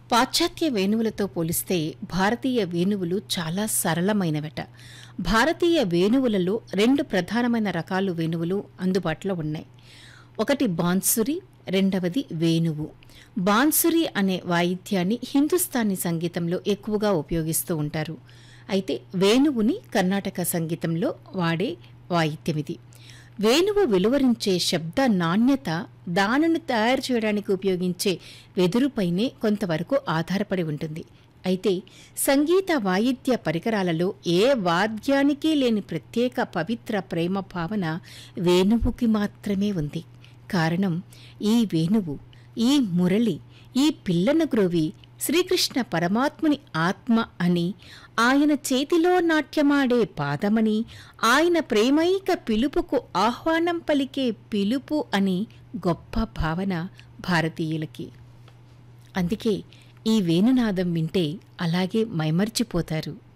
పాశ్చాత్య వేణువులతో పోలిస్తే భారతీయ వేణువులు చాలా సరళమైనవట భారతీయ వేణువులలో రెండు ప్రధానమైన రకాలు వేణువులు అందుబాటులో ఉన్నాయి ఒకటి బాన్సురి రెండవది వేణువు బాన్సురి అనే వాయిద్యాన్ని హిందుస్థానీ సంగీతంలో ఎక్కువగా ఉపయోగిస్తూ ఉంటారు అయితే వేణువుని కర్ణాటక సంగీతంలో వాడే వాయిద్యమిది వేణువు వెలువరించే శబ్ద నాణ్యత దానిని తయారు చేయడానికి ఉపయోగించే వెదురుపైనే కొంతవరకు ఆధారపడి ఉంటుంది అయితే సంగీత వాయిద్య పరికరాలలో ఏ వాద్యానికి లేని ప్రత్యేక పవిత్ర ప్రేమ భావన వేణువుకి మాత్రమే ఉంది కారణం ఈ వేణువు ఈ మురళి ఈ పిల్లన గ్రోవి శ్రీకృష్ణ పరమాత్ముని ఆత్మ అని ఆయన చేతిలో నాట్యమాడే పాదమని ఆయన ప్రేమైక పిలుపుకు ఆహ్వానం పలికే పిలుపు అని గొప్ప భావన భారతీయులకి అందుకే ఈ వేణునాదం వింటే అలాగే మైమర్చిపోతారు